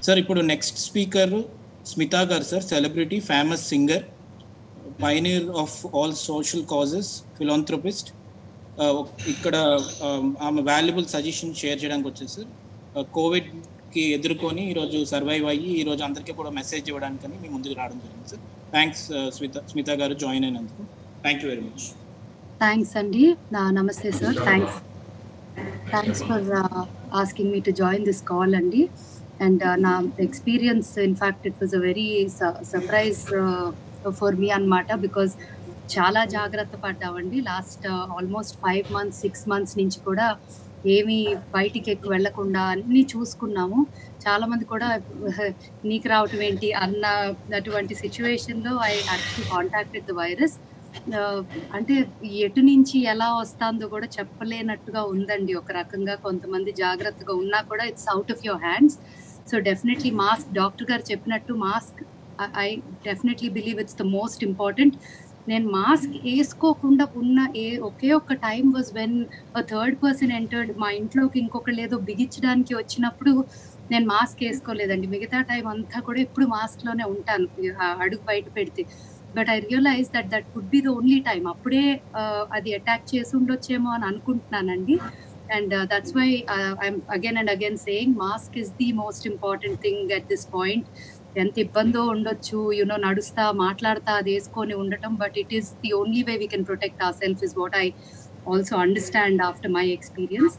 sir ఇప్పుడు next speaker Smita garu sir celebrity famous singer pioneer of all social causes philanthropist ఇక్కడ um, ఆమె valuable suggestion share చేయడానికి వచ్చేది sir కోవిడ్కి ఎదుర్కొని ఈరోజు సర్వైవ్ అయ్యి ఈరోజు అందరికీ కూడా మెసేజ్ ఇవ్వడానికని మీ ముందుకు రావడం జరిగింది sir thanks Smitha Smitha garu join అయినందుకు thank you very much thanks అండి నా- నమస్తే sir thanks thanks for asking me to join this call అండి అండ్ నా experience in fact it was a very surprise for me అన్నమాట బికాజ్ చాలా జాగ్రత్త పడ్డామండి last almost five months six months నుంచి కూడా ఏమీ బయటికి ఎక్కువ వెళ్లకుండా అన్ని చూసుకున్నాము చాలా మంది కూడా నీకు రావటం ఏంటి అన్న అటువంటి సిచ్యువేషన్ లో I actually contacted the virus అంటే ఎటు నుంచి ఎలా వస్తుందో కూడా చెప్పలేనట్టుగా ఉందండి ఒక రకంగా కొంతమంది జాగ్రత్తగా ఉన్నా కూడా it's out of your hands so definitely mask doctor garu చెప్పినట్టు mask I definitely believe it's the most important నేను మాస్క్ వేసుకోకుండా ఉన్న ఏ ఒకే ఒక్క time was when third person entered మా ఇంట్లోకి ఇంకొకళ్ళు ఏదో బిగించడానికి వచ్చినప్పుడు నేను మాస్క్ వేసుకోలేదండి మిగతా టైం అంతా కూడా ఎప్పుడు మాస్క్ లోనే ఉంటాను ఆ అడుగు బయట పెడితే but I realise that that would be the only time అప్పుడే ఆ, అది అటాక్ చేసి ఉండొచ్చేమో అని అనుకుంటున్నానండి and that's why I'm again and again saying mask is the most important thing at this point ఎంత ఇబ్బందో ఉండొచ్చు యూనో నడుస్తా మాట్లాడతా అది వేసుకొని ఉండటం but it is the only way we can protect our self is what I also understand after my experience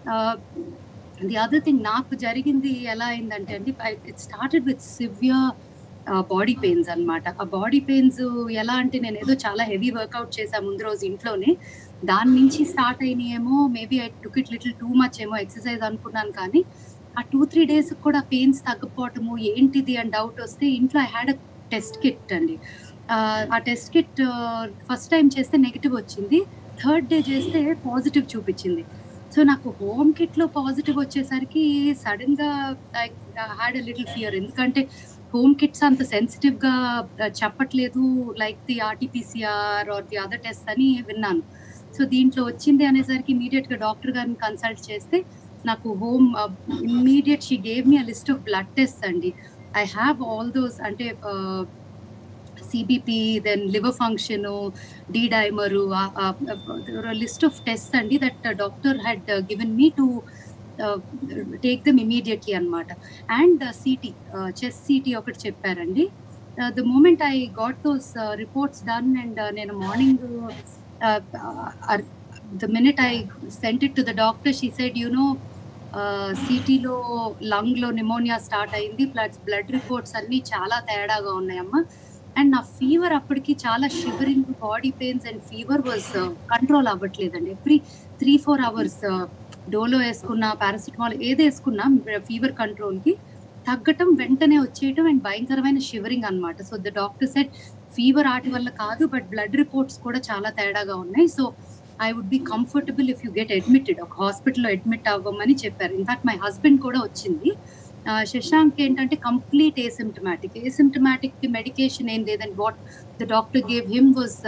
the other thing నాకు జరిగింది ఎలా అయిందంటే అండి it started with severe body pains అన్నమాట ఆ బాడీ పెయిన్స్ ఎలా అంటే నేను ఏదో చాలా హెవీ వర్కౌట్ చేశా ముందు రోజు ఇంట్లోనే దాని నుంచి స్టార్ట్ అయినాయేమో maybe I took it little too much ఏమో ఎక్సర్సైజ్ అనుకున్నాను కానీ ఆ టూ త్రీ డేస్ కూడా పెయిన్స్ తగ్గపోవటము ఏంటిది అని డౌట్ వస్తే ఇంట్లో I had a test kit అండి ఆ, ఆ టెస్ట్ కిట్ ఫస్ట్ టైం చేస్తే నెగిటివ్ వచ్చింది థర్డ్ డే చేస్తే పాజిటివ్ చూపించింది సో నాకు హోమ్ కిట్ లో పాజిటివ్ వచ్చేసరికి సడన్ గా I had a little fear ఎందుకంటే హోమ్ కిట్స్ అంత సెన్సిటివ్ గా ఆ, చెప్పట్లేదు like the RTPCR or the other test అని విన్నాను సో దీంట్లో వచ్చింది అనేసరికి ఇమీడియట్ గా డాక్టర్ గారిని కన్సల్ట్ చేస్తే నాకు home immediate she gave me a list of blood test అండి ఐ హ్యావ్ ఆల్ దోస్ అంటే CBP then liver function D dimer list of test అండి that doctor had given me to take them immediately అనమాట and CT chest CT ఒకటి చెప్పారండి the moment I got those reports done and నేను morning the minute I sent it to the doctor she said you know సిటీలో lung లో pneumonia start అయింది plus blood reports అన్ని చాలా తేడాగా ఉన్నాయమ్మా అండ్ నా ఫీవర్ అప్పటికి చాలా shivering body pains and fever was control అవ్వట్లేదండి every three four hours Dolo వేసుకున్నా పారాసిటమాల్ ఏది వేసుకున్నా ఫీవర్ కంట్రోల్ కి తగ్గటం వెంటనే వచ్చేయటం అండ్ భయంకరమైన షివరింగ్ అన్నమాట so the doctor said fever ఆటి వల్ల కాదు బట్ బ్లడ్ రిపోర్ట్స్ కూడా చాలా తేడాగా ఉన్నాయి so I would be comfortable if you get admitted ఒక హాస్పిటల్లో అడ్మిట్ అవ్వమని చెప్పారు ఇన్ఫాక్ట్ మై హస్బెండ్ కూడా వచ్చింది ఆ, శశాంక్ ఏంటంటే కంప్లీట్ ఏసిమ్టమాటిక్ ఏసిమ్టమాటిక్ కి మెడికేషన్ ఏం లేదండి what the doctor gave him was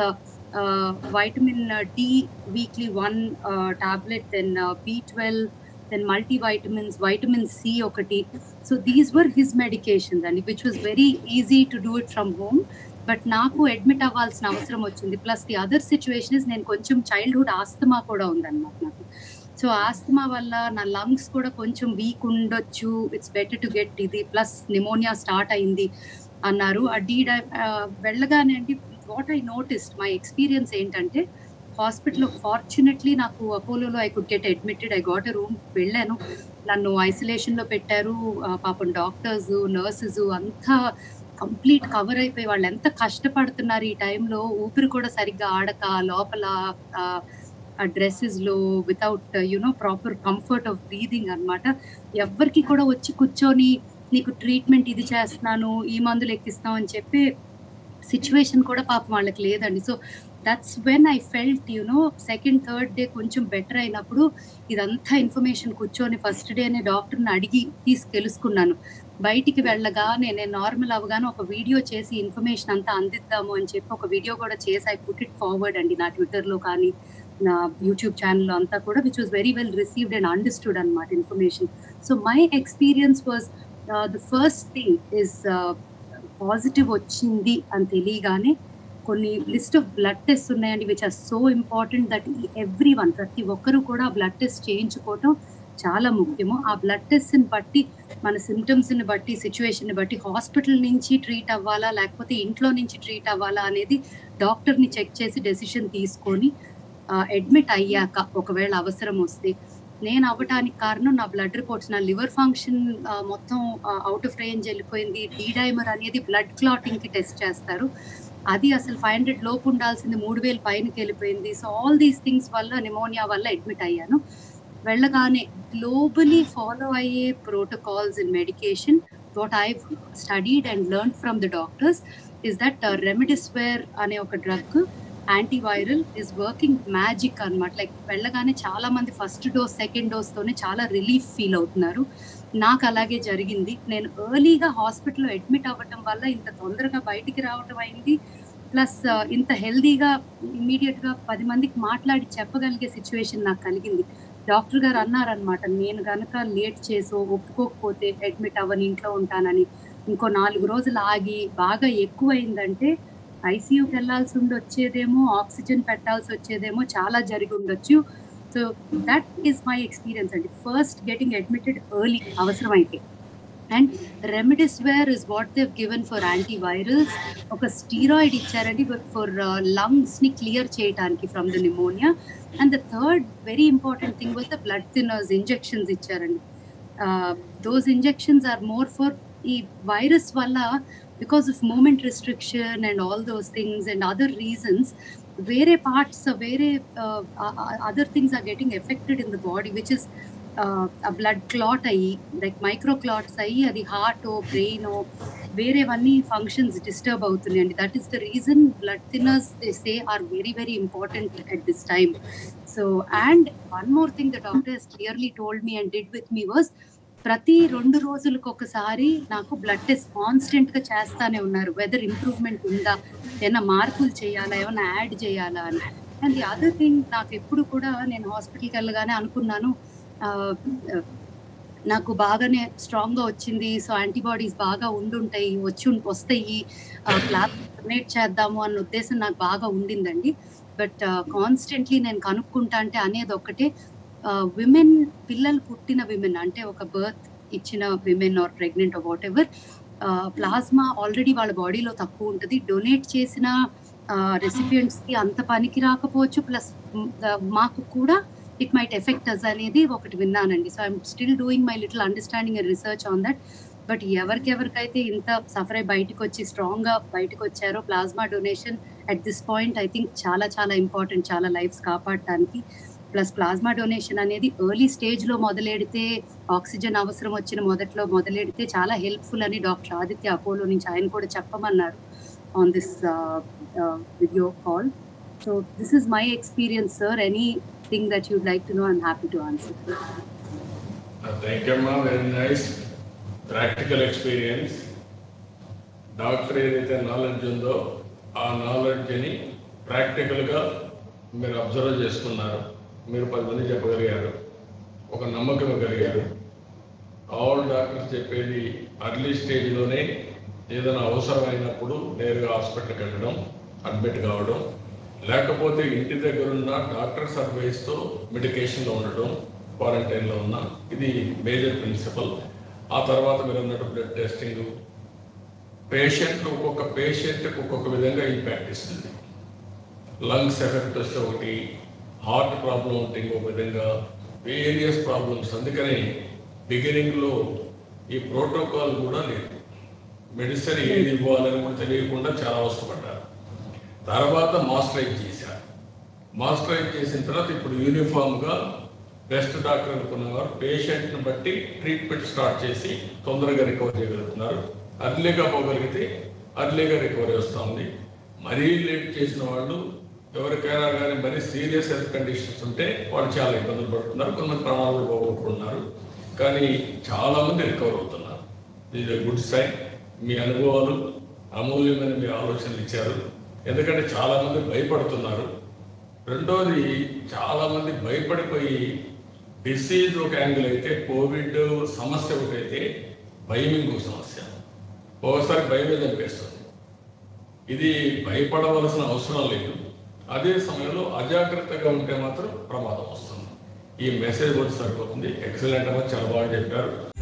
vitamin D weekly one tablet then B twelve then multi vitamins vitamin C ఒకటి so these were his medications అండి which was very easy to do it from home but నాకు admit అవ్వాల్సిన అవసరం వచ్చింది plus the other situation is నేను కొంచెం childhood asthma కూడా ఉందన్నమాట నాకు సో ఆస్తమా వల్ల నా లంగ్స్ కూడా కొంచెం వీక్ ఉండొచ్చు ఇట్స్ బెటర్ టు గెట్ ఇది ప్లస్ నిమోనియా స్టార్ట్ అయింది అన్నారు ఆ డీ వెళ్ళగానే అండి what I noticed my experience ఏంటంటే హాస్పిటల్లో ఫార్చునేట్లీ నాకు అపోలోలో I could get admitted I got a room వెళ్ళాను నన్ను ఐసోలేషన్ లో పెట్టారు ఆ, పాపం డాక్టర్స్ నర్సెస్ అంతా కంప్లీట్ కవర్ అయిపోయి వాళ్ళు ఎంత కష్టపడుతున్నారు ఈ టైంలో ఊపిరి కూడా సరిగ్గా ఆడక లోపల ఆ, ఆ డ్రెస్సెస్ లో without you know proper comfort of breathing అన్నమాట ఎవరికి కూడా వచ్చి కూర్చొని నీకు ట్రీట్మెంట్ ఇది చేస్తున్నాను ఈ మందులు ఎక్కిస్తాం అని చెప్పి సిచ్యువేషన్ కూడా పాపం వాళ్ళకి లేదండి so that's when I felt you know second third day కొంచెం బెటర్ అయినప్పుడు ఇదంతా ఇన్ఫర్మేషన్ కూర్చొని ఫస్ట్ డేనే డాక్టర్ని అడిగి తీసి తెలుసుకున్నాను బయటికి వెళ్ళగానే నేను నార్మల్ అవగానే ఒక వీడియో చేసి ఇన్ఫర్మేషన్ అంతా అందిద్దాము అని చెప్పి ఒక వీడియో కూడా చేసి ఐ పుట్ ఇట్ ఫార్వర్డ్ అండి నా ట్విట్టర్లో కానీ నా యూట్యూబ్ ఛానల్లో అంతా కూడా which was very well received and understood అనమాట information so my experience was the first thing is positive వచ్చింది అని తెలియగానే కొన్ని లిస్ట్ ఆఫ్ బ్లడ్ టెస్ట్ ఉన్నాయండి which are so important that every one ప్రతి ఒక్కరు కూడా బ్లడ్ టెస్ట్ చేయించుకోవటం చాలా ముఖ్యము ఆ బ్లడ్ టెస్ట్ని బట్టి మన సిమ్టమ్స్ని బట్టి సిచ్యువేషన్ని బట్టి హాస్పిటల్ నుంచి ట్రీట్ అవ్వాలా లేకపోతే ఇంట్లో నుంచి ట్రీట్ అవ్వాలా అనేది డాక్టర్ని చెక్ చేసి డెసిషన్ తీసుకొని అడ్మిట్ అయ్యాక ఒకవేళ అవసరం వస్తే నేను అవ్వటానికి కారణం నా బ్లడ్ రిపోర్ట్స్ నా లివర్ ఫంక్షన్ మొత్తం అవుట్ ఆఫ్ రేంజ్ వెళ్ళిపోయింది డీడైమర్ అనేది బ్లడ్ క్లాటింగ్కి టెస్ట్ చేస్తారు అది అసలు ఫైవ్ హండ్రెడ్ లోపు ఉండాల్సింది మూడు వేలు పైనకి వెళ్ళిపోయింది సో ఆల్ దీస్ థింగ్స్ వల్ల నిమోనియా వల్ల అడ్మిట్ అయ్యాను వెళ్ళగానే గ్లోబలీ ఫాలో అయ్యే protocols in medication what I studied and learn from the doctors is that remdesivir అనే ఒక drug antiviral is working magic అనమాట లైక్ వెళ్ళగానే చాలా మంది ఫస్ట్ డోస్ సెకండ్ డోస్ తోనే చాలా రిలీఫ్ ఫీల్ అవుతున్నారు నాకు అలాగే జరిగింది నేను ఎర్లీగా హాస్పిటల్లో అడ్మిట్ అవ్వటం వల్ల ఇంత తొందరగా బయటికి రావటం అయింది ప్లస్ ఇంత హెల్దీగా ఇమీడియట్ గా పది మందికి మాట్లాడి చెప్పగలిగే సిచ్యువేషన్ నాకు కలిగింది డాక్టర్ గారు అన్నారనమాట నేను గనక లేట్ చేసో ఒప్పుకోకపోతే అడ్మిట్ అవ్వని ఇంట్లో ఉంటానని ఇంకో నాలుగు రోజులు ఆగి బాగా ఎక్కువైందంటే ఐసీయూకి వెళ్ళాల్సి ఉండి వచ్చేదేమో ఆక్సిజన్ పెట్టాల్సి వచ్చేదేమో చాలా జరిగి ఉండొచ్చు so that is my experience అండి ఫస్ట్ గెటింగ్ అడ్మిటెడ్ ఎర్లీ అవసరమైతే and remdesivir is what they given for antivirals ఒక స్టీరాయిడ్ ఇచ్చారండి ఫర్ లంగ్స్ ని క్లియర్ చేయడానికి from the pneumonia and the third very important thing was the blood thinners injections ఇచ్చారండి those injections are more for ఈ virus వల్ల because of movement restriction and all those things and other reasons వేరే parts వేరే other things are getting affected in the body which is ఆ blood clot అయ్యి like micro clots అయ్యి అది హార్టో బ్రెయినో వేరేవన్నీ ఫంక్షన్స్ డిస్టర్బ్ అవుతున్నాయండి that is the reason blood thinners they say are very very important at this time so and one more thing the doctor he's clearly told me and did with me was ప్రతి రెండు రోజులకు ఒకసారి నాకు blood test constant గా చేస్తానే ఉన్నారు weather improvement ఉందా ఏమైనా మార్పులు చేయాలా ఏమైనా యాడ్ చేయాలా అని అండ్ ది అదర్ థింగ్ నాకు ఎప్పుడు కూడా నేను హాస్పిటల్కి వెళ్ళగానే అనుకున్నాను నాకు బాగానే స్ట్రాంగ్ గా వచ్చింది సో యాంటీబాడీస్ బాగా ఉండుంటాయి వచ్చి వస్తాయి క్లాత్ డొనేట్ చేద్దాము అన్న ఉద్దేశం నాకు బాగా ఉండిందండి బట్ కాన్స్టెంట్లీ నేను కనుక్కుంటా అంటే అనేది ఒకటే విమెన్ పిల్లలు పుట్టిన విమెన్ అంటే ఒక బర్త్ ఇచ్చిన women are pregnant whatever plasma already వాళ్ళ బాడీలో తక్కువ ఉంటుంది డొనేట్ చేసిన రెసిపియంట్స్ కి అంత పనికి రాకపోవచ్చు ప్లస్ మాకు కూడా ఇట్ మైట్ ఎఫెక్ట్ అస్ అనేది ఒకటి విన్నానండి so I'm still doing my little understanding and research on that but ఎవరికెవరికైతే ఇంత సఫర్ అయి బయటకు వచ్చి స్ట్రాంగ్ గా బయటకు వచ్చారో plasma donation at this point I think చాలా చాలా ఇంపార్టెంట్ చాలా లైఫ్స్ కాపాడటానికి ప్లస్ ప్లాస్మా డొనేషన్ అనేది ఎర్లీ స్టేజ్ లో మొదలెడితే ఆక్సిజన్ అవసరం వచ్చిన మొదట్లో మొదలెడితే చాలా హెల్ప్ఫుల్ అని డాక్టర్ ఆదిత్య అపోలో నుంచి ఆయన కూడా చెప్పమన్నారు on this video call so this is my experience sir anything that you'd like to know I'm happy to answer thank you అమ్మా very nice practical experience doctor ఏదైతే knowledge ఉందో ఆ నాలెడ్జ్ని ప్రాక్టికల్గా మీరు అబ్జర్వ్ చేసుకున్నారు మీరు పది మంది చెప్పగలిగారు ఒక నమ్మకం కలిగారు ఆల్ డాక్టర్స్ చెప్పేది అర్లీ స్టేజ్లోనే ఏదైనా అవసరమైనప్పుడు నేరుగా హాస్పిటల్కి వెళ్ళడం అడ్మిట్ కావడం లేకపోతే ఇంటి దగ్గర ఉన్న డాక్టర్ సర్వీస్తో మెడికేషన్లో ఉండడం క్వారంటైన్లో ఉన్న ఇది మేజర్ ప్రిన్సిపల్ ఆ తర్వాత మీరు అన్నట్టు బ్లడ్ టెస్టింగ్ పేషెంట్ ఒక్కొక్క పేషెంట్కి ఒక్కొక్క విధంగా ఇంపాక్ట్ ఇస్తుంది లంగ్స్ ఎఫెక్ట్ వస్తే ఒకటి హార్ట్ ప్రాబ్లం ఉంటే ఇంకొక విధంగా వేరియస్ ప్రాబ్లమ్స్ అందుకని బిగినింగ్లో ఈ ప్రోటోకాల్ కూడా లేదు మెడిసిన్ ఏది ఇవ్వాలని కూడా తెలియకుండా చాలా అవసరపడ్డారు తర్వాత మాస్టరైజ్ చేశారు మాస్టరైజ్ చేసిన తర్వాత ఇప్పుడు యూనిఫామ్గా బెస్ట్ డాక్టర్ అనుకున్న వారు పేషెంట్ని బట్టి ట్రీట్మెంట్ స్టార్ట్ చేసి తొందరగా రికవర్ చేయగలుగుతున్నారు అర్లీగా పోగలిగితే అర్లీగా రికవరీ వస్తూ ఉంది మరీ లేట్ చేసిన వాళ్ళు ఎవరికైనా కానీ మరీ సీరియస్ హెల్త్ కండిషన్స్ ఉంటే వాళ్ళు చాలా ఇబ్బందులు పడుతున్నారు కొంతమంది ప్రాణాలు పోగొట్టుకుంటున్నారు కానీ చాలా మంది రికవర్ అవుతున్నారు ఇది గుడ్ సైన్ మీ అనుభవాలు అమూల్యమైన మీ ఆలోచనలు ఇచ్చారు ఎందుకంటే చాలా మంది భయపడుతున్నారు రెండోది చాలా మంది భయపడిపోయి డిసీజ్ ఒక యాంగిల్ అయితే కోవిడ్ సమస్య ఒకటైతే భయం ఇంకో సమస్య ఒకసారి భయం మీద అనిపిస్తుంది ఇది భయపడవలసిన అవసరం లేదు అదే సమయంలో అజాగ్రత్తగా ఉంటే మాత్రం ప్రమాదం వస్తుంది ఈ మెసేజ్ కూడా సరిపోతుంది ఎక్సలెంట్ అమ్మా చాలా బాగా చెప్పారు